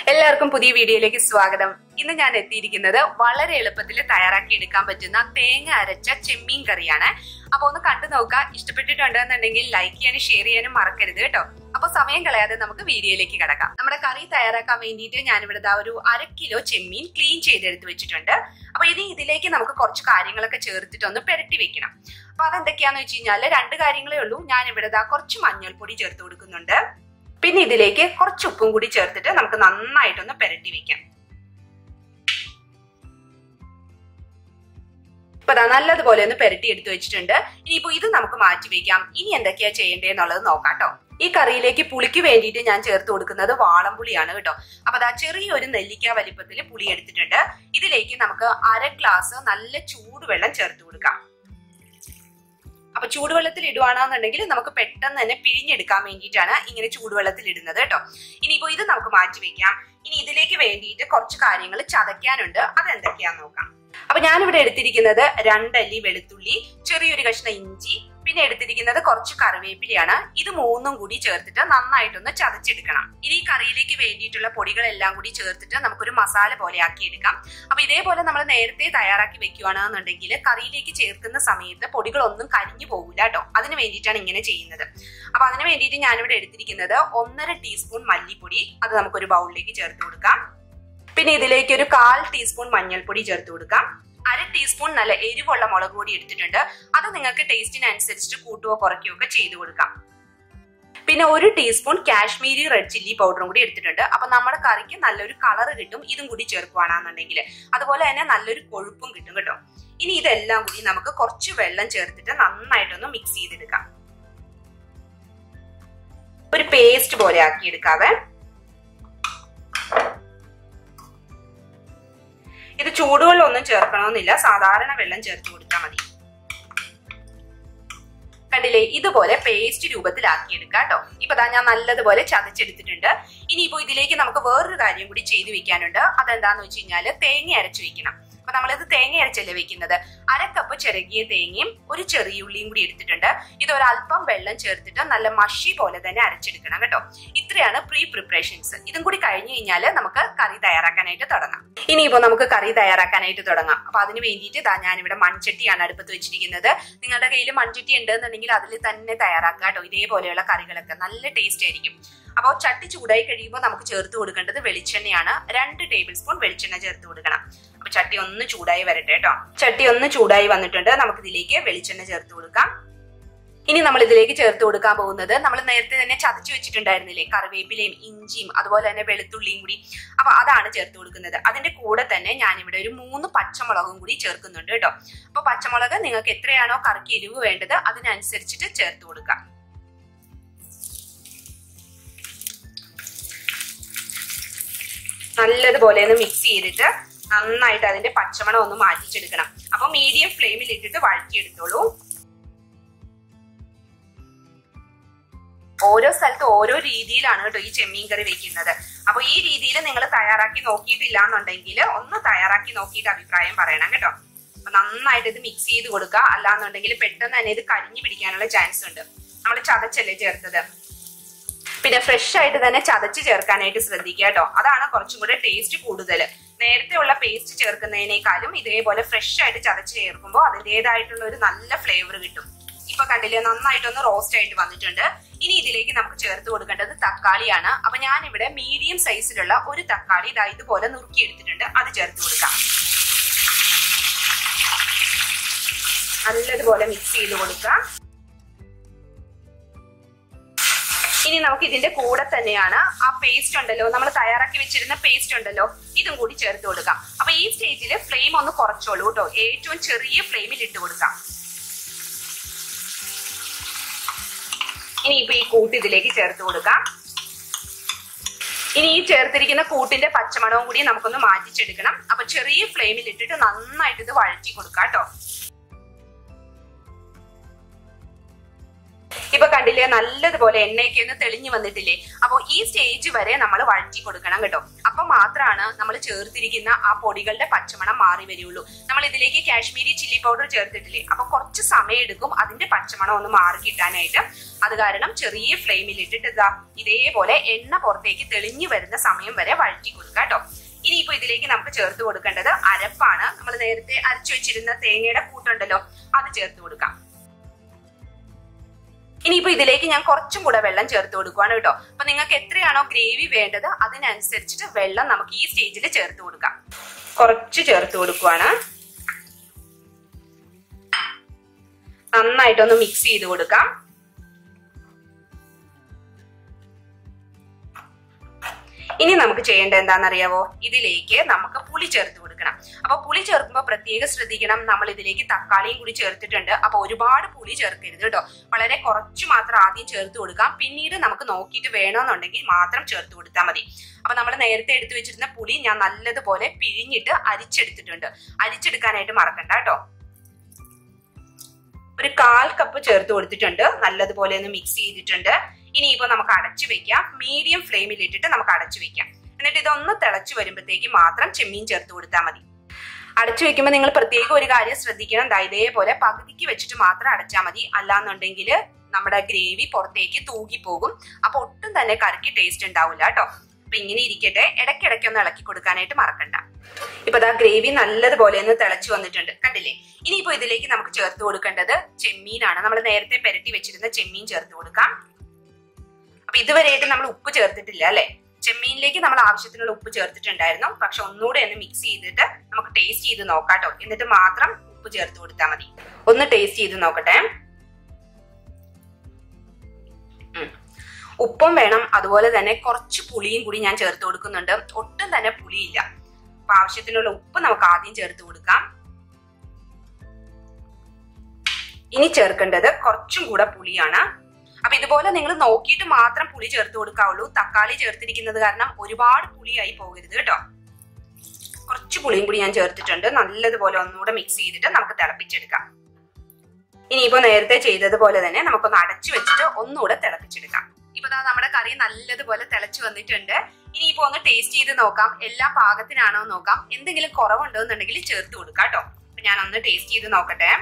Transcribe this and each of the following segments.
എല്ലാവർക്കും പുതിയ വീഡിയോയിലേക്ക് സ്വാഗതം ഇന്ന് ഞാൻ എത്തിയിരിക്കുന്നത് വളരെ എളുപ്പത്തിൽ തയ്യാറാക്കി എടുക്കാൻ പറ്റുന്ന തേങ്ങ അരച്ച ചെമ്മീൻ കറിയാണ് അപ്പൊ ഒന്ന് കണ്ടു നോക്കുക ഇഷ്ടപ്പെട്ടിട്ടുണ്ടെന്നുണ്ടെങ്കിൽ ലൈക്ക് ചെയ്യാനും ഷെയർ ചെയ്യാനും മറക്കരുത് കേട്ടോ അപ്പൊ സമയം കളയാതെ നമുക്ക് വീഡിയോയിലേക്ക് കിടക്കാം നമ്മുടെ കറി തയ്യാറാക്കാൻ വേണ്ടിയിട്ട് ഞാനിവിടെ ദാ ഒരു അര കിലോ ചെമ്മീൻ ക്ലീൻ ചെയ്തെടുത്ത് വെച്ചിട്ടുണ്ട് അപ്പൊ ഇനി ഇതിലേക്ക് നമുക്ക് കുറച്ച് കാര്യങ്ങളൊക്കെ ചേർത്തിട്ട് ഒന്ന് പെരട്ടി വെക്കണം അപ്പൊ അതെന്തൊക്കെയാന്ന് വെച്ച് കഴിഞ്ഞാൽ രണ്ട് കാര്യങ്ങളേ ഉള്ളൂ ഞാൻ ഇവിടെ ദാ കുറച്ച് മഞ്ഞൾപ്പൊടി ചേർത്ത് കൊടുക്കുന്നുണ്ട് പിന്നെ ഇതിലേക്ക് കുറച്ച് ഉപ്പും കൂടി ചേർത്തിട്ട് നമുക്ക് നന്നായിട്ടൊന്ന് പെരട്ടി വെക്കാം ഇപ്പൊ ദാ നല്ലതുപോലെ ഒന്ന് പെരട്ടി എടുത്തു വെച്ചിട്ടുണ്ട് ഇനിയിപ്പോ ഇത് നമുക്ക് മാറ്റി വെക്കാം ഇനി എന്തൊക്കെയാ ചെയ്യേണ്ടതെന്നുള്ളത് നോക്കാം കേട്ടോ ഈ കറിയിലേക്ക് പുളിക്ക് വേണ്ടിയിട്ട് ഞാൻ ചേർത്ത് കൊടുക്കുന്നത് വാളംപുളിയാണ് കേട്ടോ അപ്പൊ അതാ ചെറിയൊരു നെല്ലിക്ക വലിപ്പത്തിൽ പുളി എടുത്തിട്ടുണ്ട് ഇതിലേക്ക് നമുക്ക് അര ഗ്ലാസ് നല്ല ചൂടുവെള്ളം ചേർത്ത് കൊടുക്കാം അപ്പൊ ചൂടുവെള്ളത്തിൽ ഇടുവാണെന്നുണ്ടെങ്കിൽ നമുക്ക് പെട്ടെന്ന് തന്നെ പിഴിഞ്ഞെടുക്കാൻ വേണ്ടിയിട്ടാണ് ഇങ്ങനെ ചൂടുവെള്ളത്തിൽ ഇടുന്നത് കേട്ടോ ഇനിയിപ്പോ ഇത് നമുക്ക് മാറ്റി വെക്കാം ഇനി ഇതിലേക്ക് വേണ്ടിയിട്ട് കുറച്ച് കാര്യങ്ങൾ ചതയ്ക്കാനുണ്ട് അതെന്തൊക്കെയാന്ന് നോക്കാം അപ്പൊ ഞാനിവിടെ എടുത്തിരിക്കുന്നത് രണ്ടല്ലി വെളുത്തുള്ളി ചെറിയൊരു കഷ്ണം ഇഞ്ചി പിന്നെ എടുത്തിരിക്കുന്നത് കുറച്ച് കറിവേപ്പിലയാണ് ഇത് മൂന്നും കൂടി ചേർത്തിട്ട് നന്നായിട്ടൊന്ന് ചതച്ചെടുക്കണം ഇനി ഈ കറിയിലേക്ക് വേണ്ടിയിട്ടുള്ള പൊടികളെല്ലാം കൂടി ചേർത്തിട്ട് നമുക്കൊരു മസാല പോലെ ആക്കി എടുക്കാം അപ്പൊ ഇതേപോലെ നമ്മൾ നേരത്തെ തയ്യാറാക്കി വെക്കുകയാണെന്നുണ്ടെങ്കിൽ കറിയിലേക്ക് ചേർക്കുന്ന സമയത്ത് പൊടികളൊന്നും കരിഞ്ഞു പോകില്ല കേട്ടോ അതിന് വേണ്ടിയിട്ടാണ് ഇങ്ങനെ ചെയ്യുന്നത് അപ്പൊ അതിന് വേണ്ടിയിട്ട് ഞാനിവിടെ എടുത്തിരിക്കുന്നത് ഒന്നര ടീസ്പൂൺ മല്ലിപ്പൊടി അത് നമുക്കൊരു ബൗളിലേക്ക് ചേർത്ത് കൊടുക്കാം പിന്നെ ഇതിലേക്ക് ഒരു കാൽ ടീസ്പൂൺ മഞ്ഞൾപ്പൊടി ചേർത്ത് കൊടുക്കാം അര ടീസ്പൂൺ നല്ല എരിവുള്ള മുളക് പൊടി എടുത്തിട്ടുണ്ട് അത് നിങ്ങൾക്ക് ടേസ്റ്റിനനുസരിച്ചിട്ട് കൂട്ടുകയോ കുറയ്ക്കുകയോ ഒക്കെ ചെയ്തു കൊടുക്കാം പിന്നെ ഒരു ടീസ്പൂൺ കാശ്മീരി റെഡ് ചില്ലി പൗഡറും കൂടി എടുത്തിട്ടുണ്ട് അപ്പൊ നമ്മുടെ കറിക്ക് നല്ലൊരു കളർ കിട്ടും ഇതും കൂടി ചേർക്കുകയാണെന്നുണ്ടെങ്കിൽ അതുപോലെ തന്നെ നല്ലൊരു കൊഴുപ്പും കിട്ടും കേട്ടോ ഇനി ഇതെല്ലാം കൂടി നമുക്ക് കുറച്ച് വെള്ളം ചേർത്തിട്ട് നന്നായിട്ടൊന്ന് മിക്സ് ചെയ്തെടുക്കാം ഒരു പേസ്റ്റ് പോലെ ആക്കി എടുക്കാവേ ഇത് ചൂടുവെള്ളമൊന്നും ചേർക്കണമെന്നില്ല സാധാരണ വെള്ളം ചേർത്ത് കൊടുത്താൽ മതി കണ്ടില്ലേ ഇതുപോലെ പേസ്റ്റ് രൂപത്തിലാക്കി എടുക്കാം കേട്ടോ ഇപ്പൊ ദാ ഞാൻ നല്ലതുപോലെ ചതച്ചെടുത്തിട്ടുണ്ട് ഇനിയിപ്പോ ഇതിലേക്ക് നമുക്ക് വേറൊരു കാര്യം കൂടി ചെയ്തു വെക്കാനുണ്ട് അതെന്താന്ന് വെച്ച് കഴിഞ്ഞാല് തേങ്ങ അരച്ചു വെക്കണം അപ്പൊ നമ്മളിത് തേങ്ങ അരച്ചല്ലേ വെക്കുന്നത് അര കപ്പ് ചിരകിയ തേങ്ങയും ഒരു ചെറിയ ഉള്ളിയും കൂടി എടുത്തിട്ടുണ്ട് ഇത് ഒരല്പം വെള്ളം ചേർത്തിട്ട് നല്ല മഷി പോലെ തന്നെ അരച്ചെടുക്കണം കേട്ടോ ഇത്രയാണ് പ്രീ പ്രിപ്പറേഷൻസ് ഇതും കൂടി കഴിഞ്ഞു കഴിഞ്ഞാൽ നമുക്ക് കറി തയ്യാറാക്കാനായിട്ട് തുടങ്ങാം ഇനിയിപ്പോ നമുക്ക് കറി തയ്യാറാക്കാനായിട്ട് തുടങ്ങാം അപ്പൊ അതിന് വേണ്ടിയിട്ട് ഇതാ ഞാനിവിടെ മൺചട്ടിയാണ് അടുപ്പത്ത് വെച്ചിരിക്കുന്നത് നിങ്ങളുടെ കയ്യിൽ മൺചട്ടി ഉണ്ടെന്നുണ്ടെങ്കിൽ അതിൽ തന്നെ തയ്യാറാക്കുക കേട്ടോ ഇതേപോലെയുള്ള കറികളൊക്കെ നല്ല ടേസ്റ്റ് ആയിരിക്കും അപ്പോൾ ചട്ടി ചൂടായി കഴിയുമ്പോൾ നമുക്ക് ചേർത്ത് കൊടുക്കേണ്ടത് വെളിച്ചെണ്ണയാണ് രണ്ട് ടേബിൾ സ്പൂൺ വെളിച്ചെണ്ണ ചേർത്ത് കൊടുക്കണം അപ്പൊ ചട്ടി ഒന്ന് ചൂടായി വരട്ടെ കേട്ടോ ചട്ടി ഒന്ന് ചൂടായി വന്നിട്ടുണ്ട് നമുക്ക് ഇതിലേക്ക് വെളിച്ചെണ്ണ ചേർത്ത് കൊടുക്കാം ഇനി നമ്മൾ ഇതിലേക്ക് ചേർത്ത് കൊടുക്കാൻ പോകുന്നത് നമ്മൾ നേരത്തെ തന്നെ ചതച്ചു വെച്ചിട്ടുണ്ടായിരുന്നില്ലേ കറിവേപ്പിലയും ഇഞ്ചിയും അതുപോലെ തന്നെ വെളുത്തുള്ളിയും കൂടി അപ്പൊ അതാണ് ചേർത്ത് കൊടുക്കുന്നത് അതിന്റെ കൂടെ തന്നെ ഞാനിവിടെ ഒരു മൂന്ന് പച്ചമുളകും കൂടി ചേർക്കുന്നുണ്ട് കേട്ടോ അപ്പൊ പച്ചമുളക് നിങ്ങൾക്ക് എത്രയാണോ കറിക്ക് എരിവ് വേണ്ടത് അതിനനുസരിച്ചിട്ട് ചേർത്ത് കൊടുക്കാം നല്ലതുപോലെ ഒന്ന് മിക്സ് ചെയ്തിട്ട് നന്നായിട്ട് അതിന്റെ പച്ചമണം ഒന്ന് മാറ്റിച്ചെടുക്കണം അപ്പൊ മീഡിയം ഫ്ലെയിമിൽ ഇട്ടിട്ട് വഴറ്റിയെടുത്തോളൂ ഓരോ സ്ഥലത്ത് ഓരോ രീതിയിലാണ് കേട്ടോ ഈ ചെമ്മീൻ കറി വെക്കുന്നത് അപ്പൊ ഈ രീതിയിൽ നിങ്ങൾ തയ്യാറാക്കി നോക്കിയിട്ടില്ല എന്നുണ്ടെങ്കിൽ ഒന്ന് തയ്യാറാക്കി നോക്കിയിട്ട് അഭിപ്രായം പറയണം കേട്ടോ അപ്പൊ നന്നായിട്ട് ഇത് മിക്സ് ചെയ്ത് കൊടുക്കുക അല്ലാന്നുണ്ടെങ്കിൽ പെട്ടെന്ന് തന്നെ ഇത് കരിഞ്ഞു പിടിക്കാനുള്ള ചാൻസ് ഉണ്ട് നമ്മൾ ചതച്ചല്ലേ ചേർത്തത് പിന്നെ ഫ്രഷ് ആയിട്ട് തന്നെ ചതച്ച് ചേർക്കാനായിട്ട് ശ്രദ്ധിക്കുക കേട്ടോ അതാണ് കുറച്ചും കൂടെ ടേസ്റ്റ് കൂടുതൽ നേരത്തെ ഉള്ള പേസ്റ്റ് ചേർക്കുന്നതിനേക്കാളും ഇതേപോലെ ഫ്രഷ് ആയിട്ട് ചതച്ച് ചേർക്കുമ്പോൾ അതിൻ്റെതായിട്ടുള്ള ഒരു നല്ല ഫ്ലേവർ കിട്ടും ഇപ്പൊ കണ്ടില്ലേ നന്നായിട്ടൊന്ന് റോസ്റ്റ് ആയിട്ട് വന്നിട്ടുണ്ട് ഇനി ഇതിലേക്ക് നമുക്ക് ചേർത്ത് കൊടുക്കേണ്ടത് തക്കാളിയാണ് അപ്പൊ ഞാൻ ഇവിടെ മീഡിയം സൈസിലുള്ള ഒരു തക്കാളി ഇതാ ഇതുപോലെ നുറുക്കി എടുത്തിട്ടുണ്ട് അത് ചേർത്ത് കൊടുക്കാം നല്ലതുപോലെ മിക്സ് ചെയ്ത് കൊടുക്കാം ഇനി നമുക്ക് ഇതിന്റെ കൂടെ തന്നെയാണ് ആ പേസ്റ്റ് ഉണ്ടല്ലോ നമ്മൾ തയ്യാറാക്കി വെച്ചിരുന്ന പേസ്റ്റ് ഉണ്ടല്ലോ ഇതും കൂടി ചേർത്ത് കൊടുക്കാം അപ്പൊ ഈ സ്റ്റേജിൽ ഫ്ലെയിം ഒന്ന് കുറച്ചോളൂ കേട്ടോ ഏറ്റവും ചെറിയ ഫ്ലെയിമിൽ ഇട്ട് കൊടുക്കാം ഇനി ഇപ്പൊ ഈ കൂട്ട് ഇതിലേക്ക് ചേർത്ത് കൊടുക്കാം ഇനി ഈ ചേർത്തിരിക്കുന്ന കൂട്ടിന്റെ പച്ചമണവും കൂടി നമുക്കൊന്ന് മാറ്റിച്ചെടുക്കണം അപ്പൊ ചെറിയ ഫ്ലെയിമിൽ ഇട്ടിട്ട് നന്നായിട്ട് ഇത് വഴറ്റി കൊടുക്കാം കേട്ടോ ഇതിപ്പോ കണ്ടില്ലേ നല്ലതുപോലെ എണ്ണയൊക്കെ ഒന്ന് തെളിഞ്ഞു വന്നിട്ടില്ലേ അപ്പൊ ഈ സ്റ്റേജ് വരെ നമ്മൾ വഴറ്റി കൊടുക്കണം കേട്ടോ അപ്പൊ മാത്രമാണ് നമ്മൾ ചേർത്തിരിക്കുന്ന ആ പൊടികളുടെ പച്ചമണം മാറി വരികയുള്ളൂ നമ്മൾ ഇതിലേക്ക് കാശ്മീരി ചില്ലി പൗഡർ ചേർത്തിട്ടില്ലേ അപ്പൊ കുറച്ച് സമയം എടുക്കും അതിന്റെ പച്ചമണം ഒന്ന് മാറി കിട്ടാനായിട്ട് അത് കാരണം ചെറിയ ഫ്ലെയിമിൽ ഇട്ടിട്ട് ഇതാ ഇതേപോലെ എണ്ണ പുറത്തേക്ക് തെളിഞ്ഞു വരുന്ന സമയം വരെ വഴറ്റി കൊടുക്കുക കേട്ടോ ഇനിയിപ്പോ ഇതിലേക്ക് നമുക്ക് ചേർത്ത് കൊടുക്കേണ്ടത് അരപ്പാണ് നമ്മൾ നേരത്തെ അരച്ചു വെച്ചിരുന്ന തേങ്ങയുടെ കൂട്ടുണ്ടല്ലോ അത് ചേർത്ത് കൊടുക്കാം ഇനിയിപ്പോ ഇതിലേക്ക് ഞാൻ കുറച്ചും കൂടെ വെള്ളം ചേർത്ത് കൊടുക്കുവാണ് കേട്ടോ അപ്പൊ നിങ്ങൾക്ക് എത്രയാണോ ഗ്രേവി വേണ്ടത് അതിനനുസരിച്ചിട്ട് വെള്ളം നമുക്ക് ഈ സ്റ്റേജിൽ ചേർത്ത് കൊടുക്കാം കുറച്ച് ചേർത്ത് കൊടുക്കുവാണ് നന്നായിട്ടൊന്ന് മിക്സ് ചെയ്ത് കൊടുക്കാം ഇനി നമുക്ക് ചെയ്യേണ്ടത് എന്താണെന്നറിയാവോ ഇതിലേക്ക് നമുക്ക് പുളി ചേർത്ത് കൊടുക്കണം അപ്പൊ പുളി ചേർക്കുമ്പോൾ പ്രത്യേകം ശ്രദ്ധിക്കണം നമ്മൾ ഇതിലേക്ക് തക്കാളിയും കൂടി ചേർത്തിട്ടുണ്ട് അപ്പൊ ഒരുപാട് പുളി ചേർക്കരുത് കേട്ടോ വളരെ കുറച്ച് മാത്രം ആദ്യം ചേർത്ത് കൊടുക്കാം പിന്നീട് നമുക്ക് നോക്കിയിട്ട് വേണമെന്നുണ്ടെങ്കിൽ മാത്രം ചേർത്ത് കൊടുത്താൽ മതി അപ്പൊ നമ്മൾ നേരത്തെ എടുത്തു വെച്ചിരുന്ന പുളി ഞാൻ നല്ലതുപോലെ പിഴിഞ്ഞിട്ട് അരിച്ചെടുത്തിട്ടുണ്ട് അരിച്ചെടുക്കാനായിട്ട് മറക്കണ്ട കേട്ടോ ഒരു കാൽ കപ്പ് ചേർത്ത് കൊടുത്തിട്ടുണ്ട് നല്ലതുപോലെ ഒന്ന് മിക്സ് ചെയ്തിട്ടുണ്ട് ഇനിയിപ്പോ നമുക്ക് അടച്ചു വെക്കാം മീഡിയം ഫ്ലെയിമിൽ ഇട്ടിട്ട് നമുക്ക് അടച്ചു വെക്കാം എന്നിട്ട് ഇതൊന്ന് തിളച്ചു വരുമ്പോഴത്തേക്ക് മാത്രം ചെമ്മീൻ ചേർത്ത് കൊടുത്താൽ മതി അടച്ചു വെക്കുമ്പോൾ നിങ്ങൾ പ്രത്യേകം ഒരു കാര്യം ശ്രദ്ധിക്കണം ദാ ഇതേപോലെ പകുതിക്ക് വെച്ചിട്ട് മാത്രം അടച്ചാൽ മതി അല്ലാന്നുണ്ടെങ്കിൽ നമ്മുടെ ഗ്രേവി പുറത്തേക്ക് തൂകിപ്പോകും അപ്പൊ ഒട്ടും തന്നെ കറിക്ക് ടേസ്റ്റ് ഉണ്ടാവില്ല കേട്ടോ അപ്പൊ ഇങ്ങനെ ഇരിക്കട്ടെ ഇടയ്ക്കിടയ്ക്ക് ഒന്ന് ഇളക്കി കൊടുക്കാനായിട്ട് മറക്കണ്ട ഇപ്പൊ ദാ ഗ്രേവി നല്ലതുപോലെ ഒന്ന് തിളച്ചു വന്നിട്ടുണ്ട് കണ്ടില്ലേ ഇനിയിപ്പോ ഇതിലേക്ക് നമുക്ക് ചേർത്ത് കൊടുക്കേണ്ടത് ചെമ്മീനാണ് നമ്മൾ നേരത്തെ പെരട്ടി വെച്ചിരുന്ന ചെമ്മീൻ ചേർത്ത് കൊടുക്കാം അപ്പൊ ഇതുവരെയായിട്ട് നമ്മൾ ഉപ്പ് ചേർത്തിട്ടില്ല അല്ലെ ചെമ്മീനിലേക്ക് നമ്മൾ ആവശ്യത്തിനുള്ള ഉപ്പ് ചേർത്തിട്ടുണ്ടായിരുന്നു പക്ഷെ ഒന്നുകൂടെ ഒന്ന് മിക്സ് ചെയ്തിട്ട് നമുക്ക് ടേസ്റ്റ് ചെയ്ത് നോക്കാട്ടോ എന്നിട്ട് മാത്രം ഉപ്പ് ചേർത്ത് കൊടുത്താൽ മതി ഒന്ന് ടേസ്റ്റ് ചെയ്ത് നോക്കട്ടെ ഉപ്പും വേണം അതുപോലെ തന്നെ കുറച്ച് പുളിയും കൂടി ഞാൻ ചേർത്ത് കൊടുക്കുന്നുണ്ട് ഒട്ടും തന്നെ പുളിയില്ല അപ്പൊ ആവശ്യത്തിനുള്ള ഉപ്പ് നമുക്ക് ആദ്യം ചേർത്ത് കൊടുക്കാം ഇനി ചേർക്കേണ്ടത് കുറച്ചും കൂടെ പുളിയാണ് അപ്പൊ ഇതുപോലെ നിങ്ങൾ നോക്കിയിട്ട് മാത്രം പുളി ചേർത്ത് കൊടുക്കാവുള്ളൂ തക്കാളി ചേർത്തിരിക്കുന്നത് കാരണം ഒരുപാട് പുളിയായി പോകരുത് കേട്ടോ കുറച്ച് പുളിയും കൂടി ഞാൻ ചേർത്തിട്ടുണ്ട് നല്ലതുപോലെ ഒന്നുകൂടെ മിക്സ് ചെയ്തിട്ട് നമുക്ക് തിളപ്പിച്ചെടുക്കാം ഇനിയിപ്പോ നേരത്തെ ചെയ്തതുപോലെ തന്നെ നമുക്കൊന്ന് അടച്ചു വെച്ചിട്ട് ഒന്നുകൂടെ തിളപ്പിച്ചെടുക്കാം ഇപ്പൊ ദാ നമ്മുടെ കറി നല്ലതുപോലെ തിളച്ചു വന്നിട്ടുണ്ട് ഇനിയിപ്പോ ഒന്ന് ടേസ്റ്റ് ചെയ്ത് നോക്കാം എല്ലാം പാകത്തിനാണോ നോക്കാം എന്തെങ്കിലും കുറവുണ്ടോ എന്നുണ്ടെങ്കിൽ ചേർത്ത് കൊടുക്കാം കേട്ടോ അപ്പൊ ഞാൻ ഒന്ന് ടേസ്റ്റ് ചെയ്ത് നോക്കട്ടെ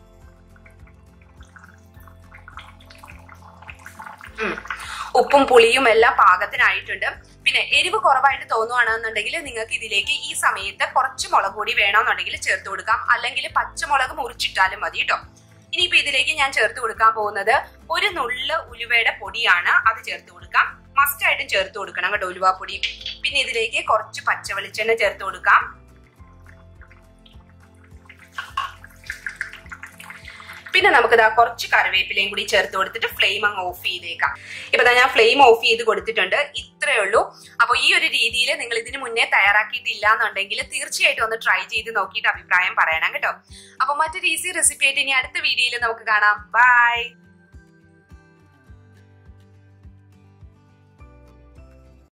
ഉപ്പും പുളിയും എല്ലാം പാകത്തിനായിട്ടുണ്ട് പിന്നെ എരിവ് കുറവായിട്ട് തോന്നുവാണെന്നുണ്ടെങ്കിൽ നിങ്ങൾക്ക് ഇതിലേക്ക് ഈ സമയത്ത് കുറച്ച് മുളക് പൊടി വേണമെന്നുണ്ടെങ്കിൽ ചേർത്ത് കൊടുക്കാം അല്ലെങ്കിൽ പച്ചമുളക് മുറിച്ചിട്ടാലും മതി കേട്ടോ ഇനിയിപ്പോ ഇതിലേക്ക് ഞാൻ ചേർത്ത് കൊടുക്കാൻ പോകുന്നത് ഒരു നുള്ള് ഉലുവയുടെ പൊടിയാണ് അത് ചേർത്ത് കൊടുക്കാം മസ്റ്റ് ആയിട്ടും ചേർത്ത് കൊടുക്കണം കേട്ടോ ഉലുവാപ്പൊടി പിന്നെ ഇതിലേക്ക് കുറച്ച് പച്ച വെളിച്ചെണ്ണ ചേർത്ത് കൊടുക്കാം പിന്നെ നമുക്ക് ഇതാ കുറച്ച് കറിവേപ്പിലയും കൂടി ചേർത്ത് കൊടുത്തിട്ട് ഫ്ലെയിം അങ്ങ് ഓഫ് ചെയ്തേക്കാം ഇപ്പൊ ദാ ഞാൻ ഫ്ലെയിം ഓഫ് ചെയ്ത് കൊടുത്തിട്ടുണ്ട് ഇത്രയേ ഉള്ളൂ അപ്പൊ ഈ ഒരു രീതിയിൽ നിങ്ങൾ ഇതിന് മുന്നേ തയ്യാറാക്കിയിട്ടില്ല എന്നുണ്ടെങ്കിൽ തീർച്ചയായിട്ടും ഒന്ന് ട്രൈ ചെയ്ത് നോക്കിയിട്ട് അഭിപ്രായം പറയണം കേട്ടോ അപ്പൊ മറ്റൊരു ഈസി റെസിപ്പി ആയിട്ട് ഇനി അടുത്ത വീഡിയോയിൽ നമുക്ക് കാണാം ബൈ